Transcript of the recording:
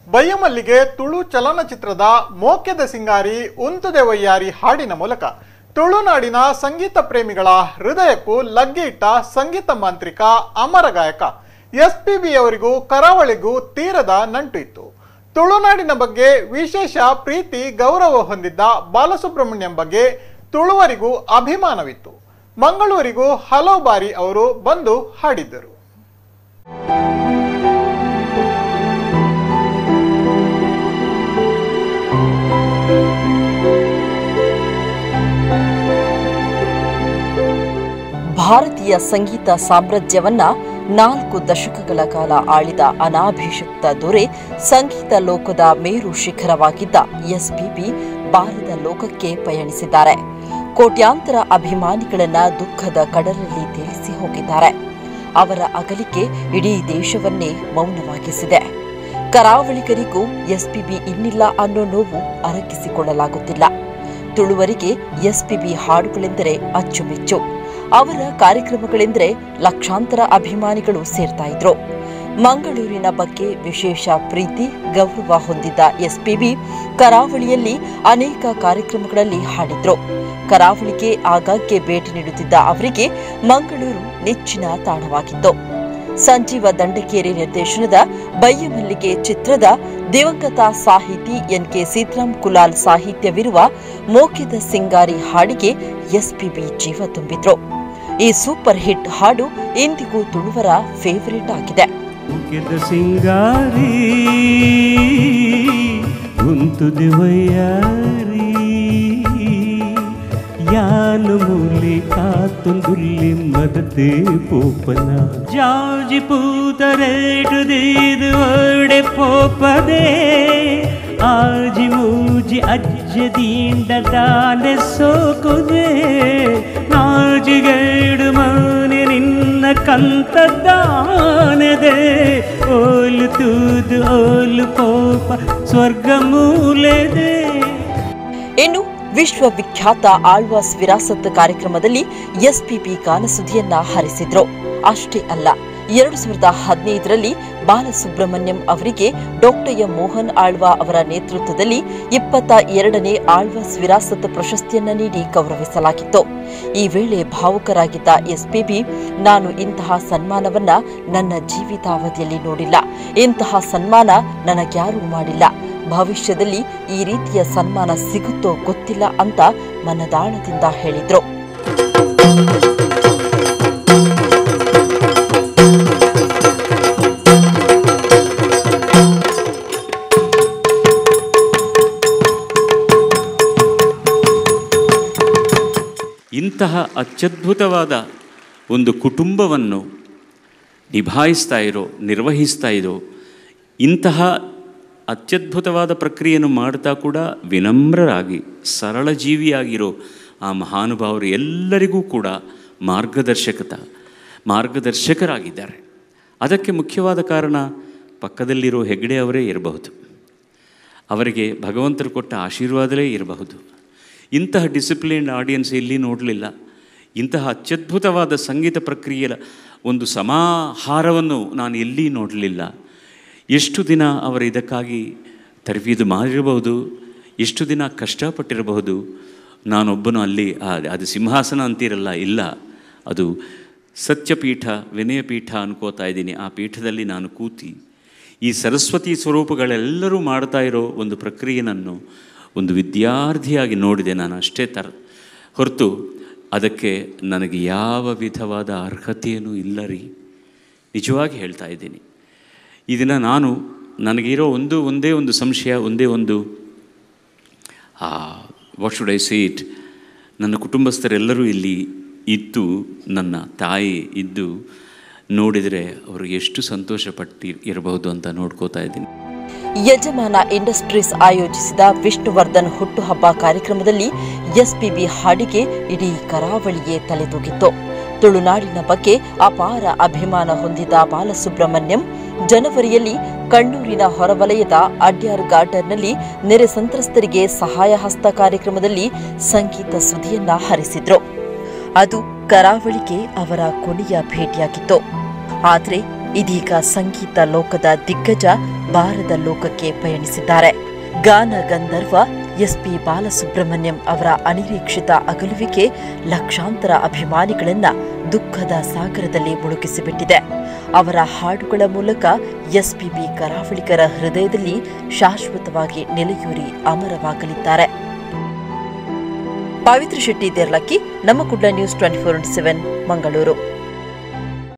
ಬಯ್ಯಮಲ್ಲಿಗೆ ತುಳು ಚಲನಚಿತ್ರದ ಮೋಕ್ಯದ ಸಿಂಗಾರಿ ಉಂತುದೆ ವಯ್ಯಾರಿ ಹಾಡಿನ ಮೂಲಕ ತುಳುನಾಡಿನ ಸಂಗೀತ ಪ್ರೇಮಿಗಳ ಹೃದಯಕ್ಕೂ ಲಗ್ಗೆ ಇಟ್ಟ ಸಂಗೀತ ಮಾಂತ್ರಿಕ ಅಮರ ಗಾಯಕ ಎಸ್ ಪಿ ಬಿ ಅವರಿಗೂ ಕರಾವಳಿಗೂ ತೀರದ ನಂಟು ಇತ್ತು ತುಳುನಾಡಿನ ಬಗ್ಗೆ ವಿಶೇಷ ಪ್ರೀತಿ ಗೌರವ ಹೊಂದಿದ್ದ ಬಾಲಸುಬ್ರಹ್ಮಣ್ಯಂ ಬಗ್ಗೆ ತುಳುವರಿಗೂ ಅಭಿಮಾನವಿತ್ತು ಮಂಗಳೂರಿಗೂ ಹಲವು ಬಾರಿ ಅವರು ಬಂದು ಹಾಡಿದ್ದರು ಭಾರತೀಯ ಸಂಗೀತ ಸಾಮ್ರಾಜ್ಯವನ್ನ ನಾಲ್ಕು ದಶಕಗಳ ಕಾಲ ಆಳಿದ ಅನಾಭಿಷಿಕ್ತ ದೊರೆ ಸಂಗೀತ ಲೋಕದ ಮೇರು ಶಿಖರವಾಗಿದ್ದ ಎಸ್ಪಿಬಿ ಬಾರದ ಲೋಕಕ್ಕೆ ಪಯಣಿಸಿದ್ದಾರೆ ಕೋಟ್ಯಾಂತರ ಅಭಿಮಾನಿಗಳನ್ನ ದುಃಖದ ಕಡಲಲ್ಲಿ ತೇಲಿಸಿ ಹೋಗಿದ್ದಾರೆ ಅವರ ಅಗಲಿಕೆ ಇಡೀ ದೇಶವನ್ನೇ ಮೌನವಾಗಿಸಿದೆ ಕರಾವಳಿಗರಿಗೂ ಎಸ್ಪಿಬಿ ಇನ್ನಿಲ್ಲ ಅನ್ನೋ ನೋವು ಅರಗಿಸಿಕೊಳ್ಳಲಾಗುತ್ತಿಲ್ಲ ತುಳುವರಿಗೆ ಎಸ್ಪಿಬಿ ಹಾಡುಗಳೆಂದರೆ ಅಚ್ಚುಮೆಚ್ಚು ಅವರ ಕಾರ್ಯಕ್ರಮಗಳೆಂದರೆ ಲಕ್ಷಾಂತರ ಅಭಿಮಾನಿಗಳು ಸೇರ್ತಾ ಇದ್ರು ಮಂಗಳೂರಿನ ಬಗ್ಗೆ ವಿಶೇಷ ಪ್ರೀತಿ ಗೌರವ ಹೊಂದಿದ್ದ ಎಸ್ಪಿಬಿ ಕರಾವಳಿಯಲ್ಲಿ ಅನೇಕ ಕಾರ್ಯಕ್ರಮಗಳಲ್ಲಿ ಹಾಡಿದ್ರು ಕರಾವಳಿಗೆ ಆಗಾಗ್ಗೆ ಭೇಟಿ ನೀಡುತ್ತಿದ್ದ ಅವರಿಗೆ ಮಂಗಳೂರು ನೆಚ್ಚಿನ ತಾಣವಾಗಿತ್ತು ಸಂಜೀವ ದಂಡಕೇರಿ ನಿರ್ದೇಶನದ ಬಯ್ಯಮಲ್ಲಿಗೆ ಚಿತ್ರದ ದಿವಂಗತ ಸಾಹಿತಿ ಎನ್ ಕೆ ಸೀತಾರಾಮ್ ಕುಲಾಲ್ ಸಾಹಿತ್ಯವಿರುವ ಮೋಕ್ಯದ ಸಿಂಗಾರಿ ಹಾಡಿಗೆ ಎಸ್ಪಿಬಿ ಜೀವ ತುಂಬಿದ್ರು ಈ ಸೂಪರ್ ಹಿಟ್ ಹಾಡು ಇಂದಿಗೂ ತುಳುವರ ಫೇವರೇಟ್ ಆಗಿದೆ ಮುಖ್ಯದ ಸಿಂಗಾರಿ ಉಂತುದೆ ವಯ್ಯಾರಿ ಯಾನು ಮೂಲೆ ಕಾತೊಂದುಲ್ಲಿ ಮದತೆ ಪೋಪನ ಜಾಜಿ ಪೂತರೇಟು ದೀದು ಒಡೆ ಪೋಪದೆ ಆಜಿ ಮೂಜಿ ಅಜ್ಜ ದೀಂಡ ದಾನೆ ಸೋಕುದೆ ನಾಜಿಗೇಡು ಮನೆ ನಿನ್ನ ಕಂತದ್ದಾನದೆ ಓಲು ತೂದು ಓಲು ಪೋಪ ಸ್ವರ್ಗ ಮೂಲೆದೆ ಇನ್ನು ವಿಶ್ವವಿಖ್ಯಾತ ಆಳ್ವಾಸ್ ವಿರಾಸತ್ ಕಾರ್ಯಕ್ರಮದಲ್ಲಿ ಎಸ್ಪಿಬಿ ಗಾನಸುದಿಯನ್ನ ಹರಿಸಿದ್ರು ಅಷ್ಟೇ ಅಲ್ಲ ಎರಡು ಸಾವಿರದ ಹದಿನೈದರಲ್ಲಿ ಬಾಲಸುಬ್ರಹ್ಮಣ್ಯಂ ಅವರಿಗೆ ಡಾಕ್ಟರ್ ಎಂ ಮೋಹನ್ ಆಳ್ವಾ ಅವರ ನೇತೃತ್ವದಲ್ಲಿ ಇಪ್ಪತ್ತ ಎರಡನೇ ಆಳ್ವಾಸ್ ವಿರಾಸತ್ ಪ್ರಶಸ್ತಿಯನ್ನ ನೀಡಿ ಗೌರವಿಸಲಾಗಿತ್ತು ಈ ವೇಳೆ ಭಾವುಕರಾಗಿದ್ದ ಎಸ್ಪಿಬಿ ನಾನು ಇಂತಹ ಸನ್ಮಾನವನ್ನ ನನ್ನ ಜೀವಿತಾವಧಿಯಲ್ಲಿ ನೋಡಿಲ್ಲ ಇಂತಹ ಸನ್ಮಾನ ನನಗ್ಯಾರೂ ಮಾಡಿಲ್ಲ ಭವಿಷ್ಯದಲ್ಲಿ ಈ ರೀತಿಯ ಸನ್ಮಾನ ಸಿಗುತ್ತೋ ಗೊತ್ತಿಲ್ಲ ಅಂತ ಮನದಾಳದಿಂದ ಹೇಳಿದ್ರು ಇಂತಹ ಅತ್ಯದ್ಭುತವಾದ ಒಂದು ಕುಟುಂಬವನ್ನು ನಿಭಾಯಿಸ್ತಾ ಇರೋ ನಿರ್ವಹಿಸ್ತಾ ಇರೋ ಇಂತಹ ಅತ್ಯದ್ಭುತವಾದ ಪ್ರಕ್ರಿಯೆಯನ್ನು ಮಾಡ್ತಾ ಕೂಡ ವಿನಮ್ರರಾಗಿ ಸರಳ ಜೀವಿಯಾಗಿರೋ ಆ ಮಹಾನುಭಾವರು ಎಲ್ಲರಿಗೂ ಕೂಡ ಮಾರ್ಗದರ್ಶಕತ ಮಾರ್ಗದರ್ಶಕರಾಗಿದ್ದಾರೆ ಅದಕ್ಕೆ ಮುಖ್ಯವಾದ ಕಾರಣ ಪಕ್ಕದಲ್ಲಿರೋ ಹೆಗ್ಡೆ ಅವರೇ ಇರಬಹುದು ಅವರಿಗೆ ಭಗವಂತರು ಕೊಟ್ಟ ಆಶೀರ್ವಾದವೇ ಇರಬಹುದು ಇಂತಹ ಡಿಸಿಪ್ಲಿನ್ಡ್ ಆಡಿಯನ್ಸ್ ಎಲ್ಲಿ ನೋಡಲಿಲ್ಲ ಇಂತಹ ಅತ್ಯದ್ಭುತವಾದ ಸಂಗೀತ ಪ್ರಕ್ರಿಯೆಯ ಒಂದು ಸಮಾಹಾರವನ್ನು ನಾನು ಎಲ್ಲಿ ನೋಡಲಿಲ್ಲ ಎಷ್ಟು ದಿನ ಅವರು ಇದಕ್ಕಾಗಿ ತರಬೇದು ಮಾಡಿರಬಹುದು ಎಷ್ಟು ದಿನ ಕಷ್ಟಪಟ್ಟಿರಬಹುದು ನಾನೊಬ್ಬನು ಅಲ್ಲಿ ಆ- ಅದು ಸಿಂಹಾಸನ ಅಂತೀರಲ್ಲ ಇಲ್ಲ ಅದು ಸತ್ಯಪೀಠ ವಿನಯಪೀಠ ಅನ್ಕೋತಾ ಇದ್ದೀನಿ ಆ ಪೀಠದಲ್ಲಿ ನಾನು ಕೂತಿ ಈ ಸರಸ್ವತಿ ಸ್ವರೂಪಗಳೆಲ್ಲರೂ ಮಾಡ್ತಾ ಇರೋ ಒಂದು ಪ್ರಕ್ರಿಯೆಯನ್ನು ಒಂದು ವಿದ್ಯಾರ್ಥಿಯಾಗಿ ನೋಡಿದೆ ನಾನು ಅಷ್ಟೇ ತರ ಹೊರತು ಅದಕ್ಕೆ ನನಗೆ ಯಾವ ವಿಧವಾದ ಅರ್ಹತೆಯೂ ಇಲ್ಲ ರೀ ನಿಜವಾಗಿ ಹೇಳ್ತಾ ಇದ್ದೀನಿ ಇದನ್ನು ನಾನು ನನಗಿರೋ ಒಂದು ಒಂದೇ ಒಂದು ಸಂಶಯ ಒಂದೇ ಒಂದು what should I say it ನನ್ನ ಕುಟುಂಬಸ್ಥರೆಲ್ಲರೂ ಇಲ್ಲಿ ಇದ್ದು ನನ್ನ ತಾಯಿ ಇದ್ದು ನೋಡಿದರೆ ಅವರು ಎಷ್ಟು ಸಂತೋಷಪಟ್ಟು ಇರಬಹುದು ಅಂತ ನೋಡ್ಕೋತಾ ಇದ್ದೀನಿ ಯಜಮಾನ ಇಂಡಸ್ಟ್ರೀಸ್ ಆಯೋಜಿಸಿದ ವಿಷ್ಣುವರ್ಧನ್ ಹುಟ್ಟುಹಬ್ಬ ಕಾರ್ಯಕ್ರಮದಲ್ಲಿ ಎಸ್ಪಿಬಿ ಹಾಡಿಗೆ ಇಡೀ ಕರಾವಳಿಯೇ ತಲೆದೂಗಿತ್ತು ತುಳುನಾಡಿನ ಬಗ್ಗೆ ಅಪಾರ ಅಭಿಮಾನ ಹೊಂದಿದ ಬಾಲಸುಬ್ರಹ್ಮಣ್ಯಂ ಜನವರಿಯಲ್ಲಿ ಕಣ್ಣೂರಿನ ಹೊರವಲಯದ ಅಡ್ಯಾರ್ ಗಾರ್ಡನ್ನಲ್ಲಿ ನೆರೆ ಸಂತ್ರಸ್ತರಿಗೆ ಸಹಾಯ ಹಸ್ತ ಕಾರ್ಯಕ್ರಮದಲ್ಲಿ ಸಂಗೀತ ಸುದಿಯನ್ನ ಹರಿಸಿದ್ರು ಅದು ಕರಾವಳಿಗೆ ಅವರ ಕೊನೆಯ ಭೇಟಿಯಾಗಿತ್ತು ಆದರೆ ಇದೀಗ ಸಂಗೀತ ಲೋಕದ ದಿಗ್ಗಜ ಬಾರದ ಲೋಕಕ್ಕೆ ಪಯಣಿಸಿದ್ದಾರೆ ಗಾನ ಗಂಧರ್ವ ಎಸ್ಪಿ ಬಾಲಸುಬ್ರಹ್ಮಣ್ಯಂ ಅವರ ಅನಿರೀಕ್ಷಿತ ಅಗಲುವಿಕೆ ಲಕ್ಷಾಂತರ ಅಭಿಮಾನಿಗಳನ್ನ ದುಃಖದ ಸಾಗರದಲ್ಲಿ ಮುಳುಗಿಸಿಬಿಟ್ಟಿದೆ ಅವರ ಹಾಡುಗಳ ಮೂಲಕ ಎಸ್ಪಿಬಿ ಕರಾವಳಿಗರ ಹೃದಯದಲ್ಲಿ ಶಾಶ್ವತವಾಗಿ ನೆಲೆಯೂರಿ ಅಮರವಾಗಲಿದ್ದಾರೆ ಪವಿತ್ರ ಶೆಟ್ಟಿ ದೇರ್ಲಕ್ಕಿ ನಮ್ಮ Kudla news twenty four seven Mangaluru